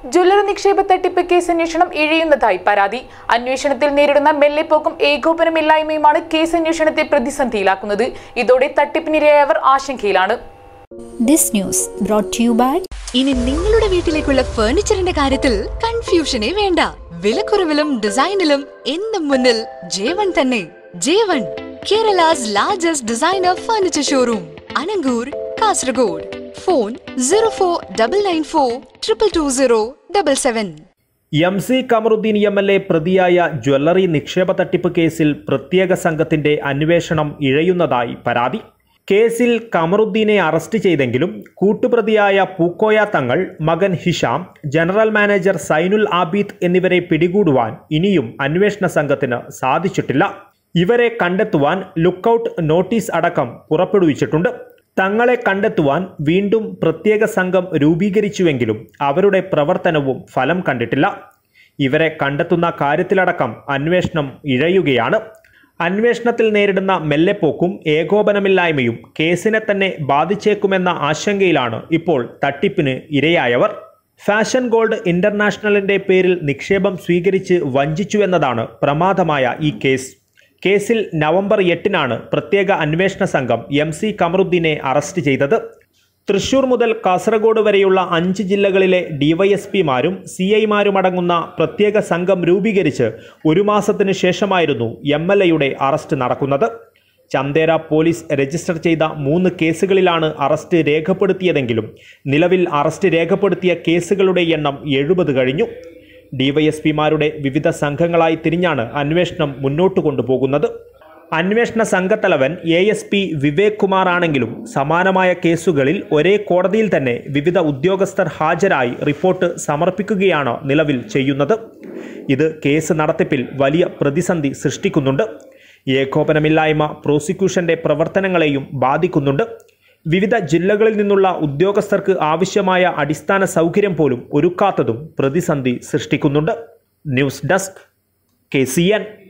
jewellery നിക്ഷേപ തട്ടിപ്പ് case അന്വേഷണം ഇഴയുന്നതായി പരാതി അന്വേഷണത്തിൽ നേരിടുന്ന മെല്ലെപ്പോക്കും ഏകോപനമില്ലായ്മയുമാണ് കേസ് അന്വേഷണത്തെ പ്രതിസന്ധിയിലാക്കുന്നത് ഇതോടെ തട്ടിപ്പിനിരയായവർ ആശങ്കയിലാണ് This news brought to you by ഇനി നിങ്ങളുടെ വീട്ടിലേക്കുള്ള ഫർണിച്ചറിന്റെ കാര്യത്തിൽ കൺഫ്യൂഷനേ വേണ്ട വിലക്കുറവിലും ഡിസൈനിലും എന്നും മുന്നിൽ ജേവൺ തന്നെ ജേവൺ Kerala's largest designer furniture showroom Anangoor Kasaragod phone zero four double nine four triple two zero double seven M C Kamaruddin M L A പ്രതിയായ ജ്വല്ലറി നിക്ഷേപ തട്ടിപ്പ് കേസിൽ പ്രത്യേക സംഘത്തിന്റെ അന്വേഷണം ഇഴയുന്നതായി പരാതി കേസിൽ കമറുദ്ദീനെ അറസ്റ്റ് ചെയ്തെങ്കിലും കൂട്ടുപ്രതിയായ പൂക്കോയ തങ്ങൾ മകൻ ഹിഷാം ജനറൽ മാനേജർ സൈനുൽ ആബീദ് എന്നിവരെ പിടികൂടുവാൻ ഇനിയും അന്വേഷണ സംഘത്തിന് സാധിച്ചിട്ടില്ല ഇവരെ കണ്ടെത്തുവാൻ ലുക്കൌട്ട് നോട്ടീസ് അടക്കം പുറപ്പെടുവിച്ചിട്ടുണ്ട് തങ്ങളെ കണ്ടെത്തുവാൻ വീണ്ടും പ്രത്യേക സംഘം രൂപീകരിച്ചുവെങ്കിലും അവരുടെ പ്രവർത്തനവും ഫലം കണ്ടിട്ടില്ല ഇവരെ കണ്ടെത്തുന്ന കാര്യത്തിലടക്കം അന്വേഷണം ഇഴയുകയാണ് അന്വേഷണത്തിൽ നേരിടുന്ന മെല്ലെപ്പോക്കും ഏകോപനമില്ലായ്മയും കേസിനെ തന്നെ ബാധിച്ചേക്കുമെന്ന ആശങ്കയിലാണ് ഇപ്പോൾ തട്ടിപ്പിന് ഇരയായവർ ഫാഷൻ ഗോൾഡ് ഇന്റർനാഷണലിന്റെ പേരിൽ നിക്ഷേപം സ്വീകരിച്ച് വഞ്ചിച്ചുവെന്നതാണ് പ്രമാദമായ ഈ കേസ് കേസിൽ നവംബർ എട്ടിനാണ് പ്രത്യേക അന്വേഷണ സംഘം എം സി കമറുദ്ദീനെ അറസ്റ്റ് ചെയ്തത് തൃശൂർ മുതൽ കാസർഗോഡ് വരെയുള്ള അഞ്ച് ജില്ലകളിലെ ഡിവൈഎസ്പിമാരും സി ഐമാരുമടങ്ങുന്ന പ്രത്യേക സംഘം രൂപീകരിച്ച് ഒരു മാസത്തിന് ശേഷമായിരുന്നു എം എൽ എയുടെ അറസ്റ്റ് നടക്കുന്നത് ചന്ദേര പോലീസ് രജിസ്റ്റർ ചെയ്ത മൂന്ന് കേസുകളിലാണ് അറസ്റ്റ് രേഖപ്പെടുത്തിയതെങ്കിലും നിലവിൽ അറസ്റ്റ് രേഖപ്പെടുത്തിയ കേസുകളുടെ എണ്ണം എഴുപത് കഴിഞ്ഞു ഡിവൈഎസ്പിമാരുടെ വിവിധ സംഘങ്ങളായി തിരിഞ്ഞാണ് അന്വേഷണം മുന്നോട്ട് കൊണ്ടുപോകുന്നത് അന്വേഷണ സംഘത്തലവൻ A S P Vivek Kumar ആണെങ്കിലും സമാനമായ കേസുകളിൽ ഒരേ കോടതിയിൽ തന്നെ വിവിധ ഉദ്യോഗസ്ഥർ ഹാജരായി റിപ്പോർട്ട് സമർപ്പിക്കുകയാണ് നിലവിൽ ചെയ്യുന്നത് ഇത് കേസ് നടത്തിപ്പിൽ വലിയ പ്രതിസന്ധി സൃഷ്ടിക്കുന്നുണ്ട് ഏകോപനമില്ലായ്മ പ്രോസിക്യൂഷന്റെ പ്രവർത്തനങ്ങളെയും ബാധിക്കുന്നുണ്ട് വിവിധ ജില്ലകളിൽ നിന്നുള്ള ഉദ്യോഗസ്ഥർക്ക് ആവശ്യമായ അടിസ്ഥാന സൗകര്യം പോലും ഒരുക്കാത്തതും പ്രതിസന്ധി സൃഷ്ടിക്കുന്നുണ്ട് news desk K C N